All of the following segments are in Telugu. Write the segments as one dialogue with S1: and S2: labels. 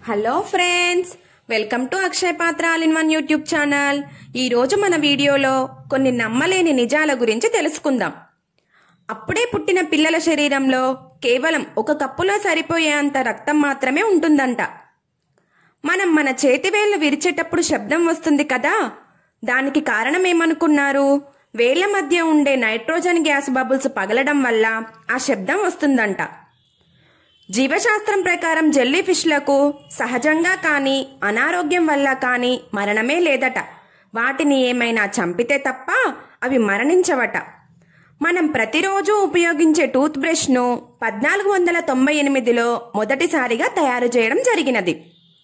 S1: hello friends welcome to Akshay Patra all in one YouTube channel ఈ రోజు మన వీడియోలో కొన్ని నమ్మలేని నిజాల గురించి తెలుసుకుందాం అప్పుడే పుట్టిన పిల్లల శరీరంలో కేవలం ఒక కప్పులో సరిపోయేంత రక్తం మాత్రమే ఉంటుందంట మనం మన చేతివేళ్లు విరిచేటప్పుడు శబ్దం వస్తుంది కదా దానికి కారణం ఏమనుకున్నారు వేళ్ల మధ్య ఉండే నైట్రోజన్ గ్యాస్ బబుల్స్ పగలడం వల్ల ఆ శబ్దం వస్తుందంట జీవశాస్త్రం ప్రకారం జెల్లీ ఫిష్లకు సహజంగా కానీ అనారోగ్యం వల్ల కానీ మరణమే లేదట వాటిని ఏమైనా చంపితే తప్ప అవి మరణించవట మనం ప్రతిరోజు ఉపయోగించే టూత్ బ్రష్ను పద్నాలుగు వందల తొంభై ఎనిమిదిలో మొదటిసారిగా తయారు చేయడం జరిగినది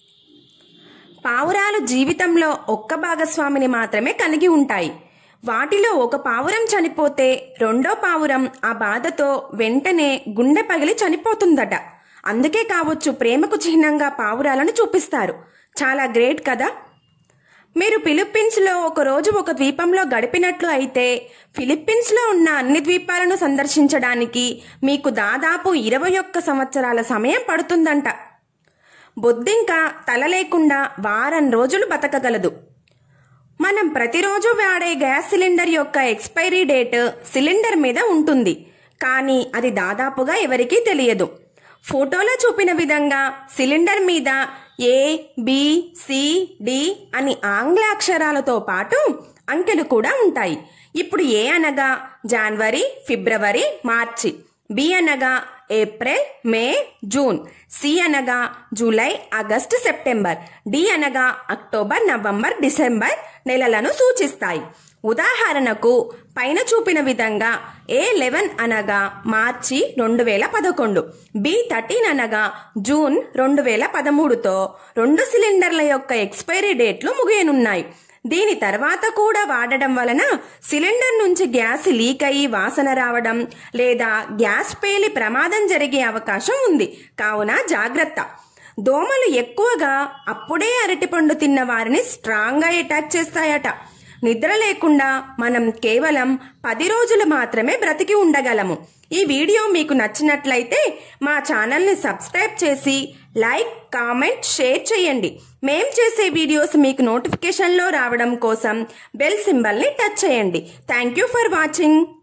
S1: పావురాలు జీవితంలో ఒక్క భాగస్వామిని మాత్రమే కలిగి ఉంటాయి వాటిలో ఒక పావురం చనిపోతే రెండో పావురం ఆ బాధతో వెంటనే గుండె పగిలి చనిపోతుందట అందుకే కావచ్చు ప్రేమకు చిహ్నంగా పావురాలను చూపిస్తారు చాలా గ్రేట్ కదా మీరు ఫిలిప్పీన్స్లో ఒక రోజు ఒక ద్వీపంలో గడిపినట్లు అయితే ఫిలిప్పీన్స్లో ఉన్న అన్ని ద్వీపాలను సందర్శించడానికి మీకు దాదాపు ఇరవై ఒక్క సంవత్సరాల సమయం పడుతుందంట బొద్దింక తల లేకుండా వారం రోజులు బతకగలదు మనం ప్రతిరోజు వాడే గ్యాస్ సిలిండర్ యొక్క ఎక్స్పైరీ డేట్ సిలిండర్ మీద ఉంటుంది కానీ అది దాదాపుగా ఎవరికీ తెలియదు ఫోటోలో చూపిన విధంగా సిలిండర్ మీద ఏ బి సి డి అని ఆంగ్ల అక్షరాలతో పాటు అంకెలు కూడా ఉంటాయి ఇప్పుడు ఏ అనగా జనవరి ఫిబ్రవరి మార్చి బి అనగా ఏప్రిల్ మే జూన్ సి అనగా జూలై ఆగస్టు సెప్టెంబర్ డి అనగా అక్టోబర్ నవంబర్ డిసెంబర్ నెలలను సూచిస్తాయి ఉదాహరణకు పైన చూపిన విధంగా ఏ లెవెన్ అనగా మార్చి రెండు వేల పదకొండు బి థర్టీన్ అనగా జూన్ రెండు వేల పదమూడుతో రెండు సిలిండర్ల యొక్క ఎక్స్పైరీ డేట్లు ముగియనున్నాయి దీని తర్వాత కూడా వాడడం వలన సిలిండర్ నుంచి గ్యాస్ లీక్ అయ్యి వాసన రావడం లేదా గ్యాస్ పేలి ప్రమాదం జరిగే అవకాశం ఉంది కావున జాగ్రత్త దోమలు ఎక్కువగా అప్పుడే అరటిపండు తిన్న వారిని స్ట్రాంగ్గా అటాక్ చేస్తాయట నిద్ర లేకుండా మనం కేవలం పది రోజులు మాత్రమే బ్రతికి ఉండగలము ఈ వీడియో మీకు నచ్చినట్లయితే మా ఛానల్ని సబ్స్క్రైబ్ చేసి లైక్ కామెంట్ షేర్ చేయండి మేం చేసే వీడియోస్ మీకు నోటిఫికేషన్లో రావడం కోసం బెల్ సింబల్ని టచ్ చేయండి థ్యాంక్ యూ ఫర్ వాచింగ్